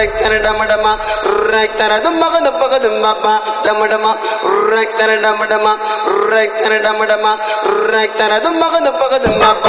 ರೆಕ್ತರ ಡಮಡಮ ರೆಕ್ತರ ದುಮ್ಮಗ ದುಪ್ಪಗ ದುಮ್ಮಪ್ಪ ಡಮಡಮ ರೆಕ್ತರ ಡಮಡಮ ರೆಕ್ತರ ಡಮಡಮ ರೆಕ್ತರ ದುಮ್ಮಗ ದುಪ್ಪಗ ದುಮ್ಮಪ್ಪ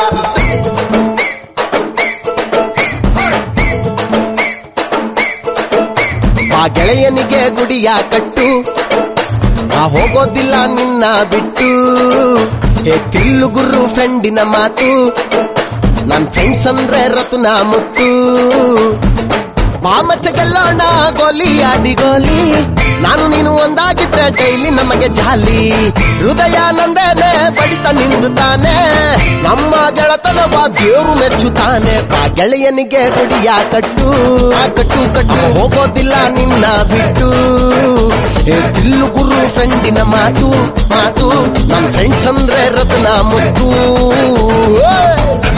ಆ ಗೆಳೆಯನಿಗೆ ಗುಡಿಯ ಕಟ್ಟು ಆ ಹೋಗೋದಿಲ್ಲ ನಿನ್ನ ಬಿಟ್ಟು ಹೇ ತಿಲ್ಲು ಗುರು ಫ್ರೆಂಡಿನ ಮಾತು ನನ್ ಫ್ರೆಂಡ್ಸ್ ಅಂದ್ರೆ ರತ್ನ ಮುತ್ತು ಮಾಮಚ್ಚ ಗೆಲ್ಲೋಣ ಗೋಲಿ ಆಡಿ ಗೋಲಿ ನಾನು ನೀನು ಒಂದಾಗಿದ್ರೆ ಡೈಲಿ ನಮಗೆ ಜಾಲಿ ಹೃದಯ ನಂದೇನೆ ಬಡಿತ ನಿಂದು ತಾನೆ ನಮ್ಮ ಗೆಳತನವ ದೇವ್ರು ಮೆಚ್ಚುತ್ತಾನೆ ಆ ಗೆಳೆಯನಿಗೆ ಗುಡಿಯ ಕಟ್ಟು ಆ ಕಟ್ಟು ಕಟ್ಟು ಹೋಗೋದಿಲ್ಲ ನಿನ್ನ ಬಿಟ್ಟು ಏ ತಿಲ್ಲು ಗುರು ಫ್ರೆಂಡಿನ ಮಾತು ಮಾತು ನನ್ ಫ್ರೆಂಡ್ಸ್ ಅಂದ್ರೆ ರತ್ನ ಮುತ್ತು ಏ!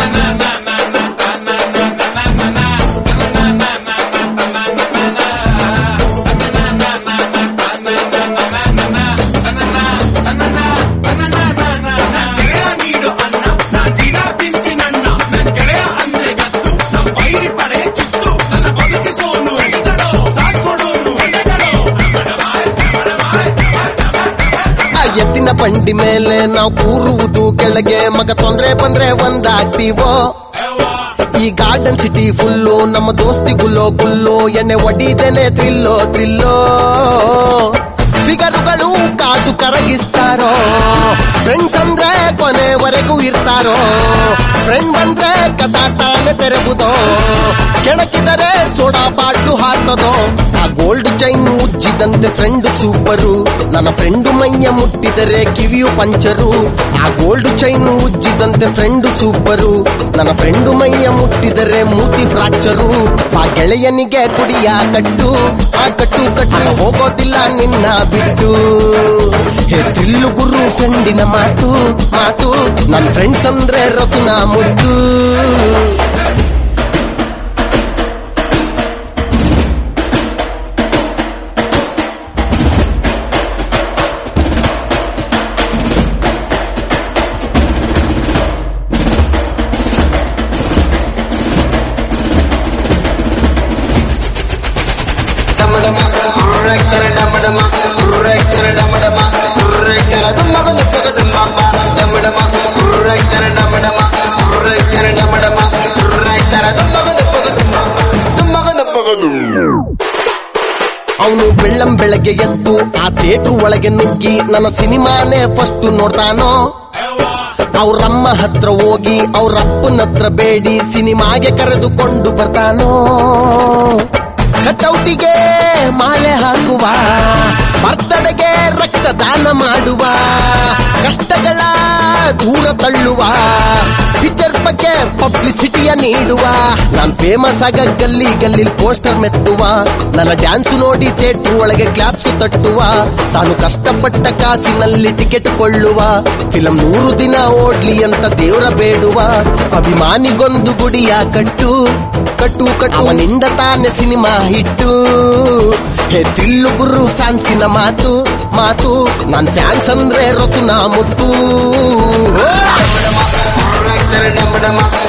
ಆ ಎತ್ತಿನ ಬಂಡಿ ಮೇಲೆ ನಾವು ಕೂರುವುದು ಕೆಳಗೆ ಮಗ ತೊಂದ್ರೆ ಬಂದ್ರೆ ಒಂದಾಗ್ತೀವೋ ಈ ಗಾರ್ಡನ್ ಸಿಟಿ ಫುಲ್ಲು ನಮ್ಮ ದೋಸ್ತಿ ಗುಲ್ಲೋ ಗುಲ್ಲು ಎಣ್ಣೆ ಒಡಿದೇನೆ ಥ್ರಿಲ್ಲೋ ಥ್ರಿಲ್ಲೋ ಫಿಗರುಗಳು ಕಾಸು ಕರಗಿಸ್ತಾರೋ ಫ್ರೆಂಡ್ಸ್ ಅಂದ್ರೆ ಕೊನೆವರೆಗೂ ಇರ್ತಾರೋ ಫ್ರೆಂಡ್ ಬಂದ್ರೆ ಕಥಾ ತಾನೆ ತೆರೆಬುದೋ ಕೆಣಕಿದರೆ ಸೋಡಾ ಬಾಟ್ಲು ಹಾರ್ತದೋ ಆ ಗೋಲ್ಡ್ ಚೈನ್ ಉಜ್ಜಿದಂತೆ ಫ್ರೆಂಡ್ ಸೂಪರು ನನ್ನ ಫ್ರೆಂಡು ಮೈಯ ಮುಟ್ಟಿದರೆ ಕಿವಿಯು ಪಂಚರು ಆ ಗೋಲ್ಡ್ ಚೈನ್ ಉಜ್ಜಿದಂತೆ ಫ್ರೆಂಡ್ ಸೂಪರು ನನ್ನ ಫ್ರೆಂಡು ಮೈಯ ಮುಟ್ಟಿದರೆ ಮೂತಿ ಫ್ರಾಕ್ಚರು ಆ ಗೆಳೆಯನಿಗೆ ಕುಡಿಯ ಕಟ್ಟು ಆ ಕಟ್ಟು ಕಟ್ಟು ಹೋಗೋದಿಲ್ಲ ನಿನ್ನ ಬಿಟ್ಟು ಹೇ ತಿಲ್ಲು ಗುರು ಫ್ರೆಂಡಿನ ಮಾತು ಮಾತು ನನ್ನ ಫ್ರೆಂಡ್ಸ್ ಅಂದ್ರೆ ರತುನ ಮುದ್ದು ಡಮಡಮ ರೆಕ್ತರ ಡಮಡಮ ರೆಕ್ತರ ಡಮಡಮ ರೆಕ್ತರ ದುಮ್ಮಗ ದುಪ್ಪಗ ದುಮ್ಮಪ್ಪ ಡಮಡಮ ರೆಕ್ತರ ಡಮಡಮ ರೆಕ್ತರ ಡಮಡಮ ರೆಕ್ತರ ದುಮ್ಮಗ ದುಪ್ಪಗ ದುಮ್ಮಪ್ಪ ದುಮ್ಮಗ ದುಪ್ಪಗ ದುಮ್ಮ ಅವನು ಬೆಳ್ಳಂ ಬೆಳಗ್ಗೆ ಎದ್ದು ಆ ಥಿಯೇಟರ್ ಒಳಗೆ ನುಗ್ಗಿ ನನ್ನ ಸಿನಿಮಾನೇ ಫಸ್ಟ್ ನೋಡ್ತಾನೋ ಅವ್ರಮ್ಮ ಹತ್ರ ಹೋಗಿ ಅವ್ರಪ್ಪನ ಹತ್ರ ಬೇಡಿ ಸಿನಿಮಾಗೆ ಕರೆದುಕೊಂಡು ಬರ್ತಾನೋ ಕಟೌಟಿಗೆ ಮಾಲೆ ಹಾಕುವ ಬರ್ತಡೆಗೆ ರಕ್ತದಾನ ಮಾಡುವ ಕಷ್ಟಗಳ ದೂರ ತಳ್ಳುವ ಪಿಕ್ಚರ್ ಬಗ್ಗೆ ಪಬ್ಲಿಸಿಟಿಯ ನೀಡುವ ನಾನ್ ಫೇಮಸ್ ಆಗ ಗಲ್ಲಿ ಗಲ್ಲಿ ಪೋಸ್ಟರ್ ಮೆತ್ತುವ ನನ್ನ ಡ್ಯಾನ್ಸ್ ನೋಡಿ ಥಿಯೇಟರ್ ಒಳಗೆ ಕ್ಲಾಪ್ಸ್ ತಟ್ಟುವ ತಾನು ಕಷ್ಟಪಟ್ಟ ಕಾಸಿನಲ್ಲಿ ಟಿಕೆಟ್ ಕೊಳ್ಳುವ ಫಿಲಂ ನೂರು ದಿನ ಓಡ್ಲಿ ಅಂತ ದೇವರ ಬೇಡುವ ಅಭಿಮಾನಿಗೊಂದು ಗುಡಿಯ ಕಟ್ಟು ಕಟ್ಟು ಕಟ್ಟು ಅವನಿಂದ ತಾನೆ ಸಿನಿಮಾ ಹಿಟ್ಟು ಹೇ ತಿಲ್ಲು ಗುರು ಫ್ಯಾನ್ಸಿನ ಮಾತು ಮಾತು ನಾನ್ ಫ್ಯಾನ್ಸ್ ಅಂದ್ರೆ ರೊತು ನಾ ಮುತ್ತು ರೆಕ್ತರ ಡಮಡಮ